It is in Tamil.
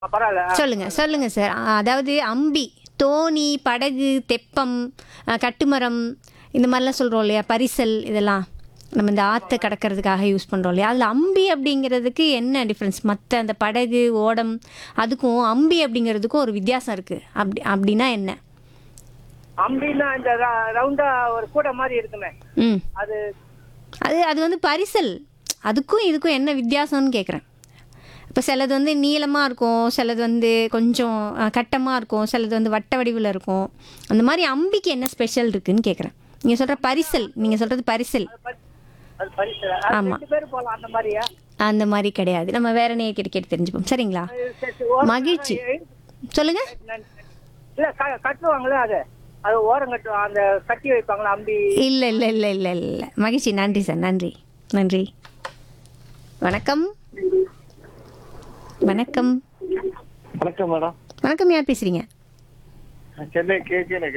பரவாயில்ல சொல்லுங்க சொல்லுங்க சார் ஆ, அதாவது அம்பி தோணி படகு தெப்பம் ஆ, கட்டுமரம் இந்த மாதிரிலாம் சொல்கிறோம் இல்லையா பரிசல் இதெல்லாம் நம்ம இந்த ஆற்றை கடக்கிறதுக்காக யூஸ் பண்ணுறோம் இல்லையா அதில் அம்பி அப்படிங்கிறதுக்கு என்ன டிஃப்ரென்ஸ் மற்ற அந்த படகு ஓடம் அதுக்கும் அம்பி அப்படிங்கிறதுக்கும் ஒரு வித்தியாசம் இருக்குது அப்படி அப்படின்னா என்ன அம்பின்னா இந்த ர- ரவுண்டா ஒரு கூடை மாதிரி இருக்குமே ம் அது அது அது வந்து பரிசல் அதுக்கும் இதுக்கும் என்ன வித்தியாசம்னு கேட்குறேன் இப்போ சிலது வந்து நீளமாக இருக்கும் சிலது வந்து கொஞ்சம் கட்டமாக இருக்கும் சிலது வந்து வட்ட வடிவில் இருக்கும் அந்த மாதிரி அம்பிக்கு என்ன ஸ்பெஷல் இருக்குன்னு கேட்குறேன் நீங்கள் சொல்கிற பரிசல் நீங்கள் சொல்கிறது பரிசல் பரி- அது பரிசு அது ஆமா. ரெண்டு பேரும் போகலாம் அந்த மாதிரியா அந்த மாதிரி கிடையாது நம்ம வேற நேய கேட்டு கேட்டு தெரிஞ்சுப்போம் சரிங்களா அது சரி, சரி, ஓரம் மகிழ்ச்சி ஏய், சொல்லுங்க நன்- இல்ல க- கட்டுவாங்களே அது அது ஓரம் கட்டுவாங்க அந்த கட்டி வைப்பாங்களா அம்பி இல்லை இல்லை இல்லை இல்லை இல்லை மகிழ்ச்சி நன்றி சார் நன்றி நன்றி வணக்கம் வணக்கம் வணக்கம் மேடம் வணக்கம் யார் பேசுகிறீங்க நான் சென்னை கேகே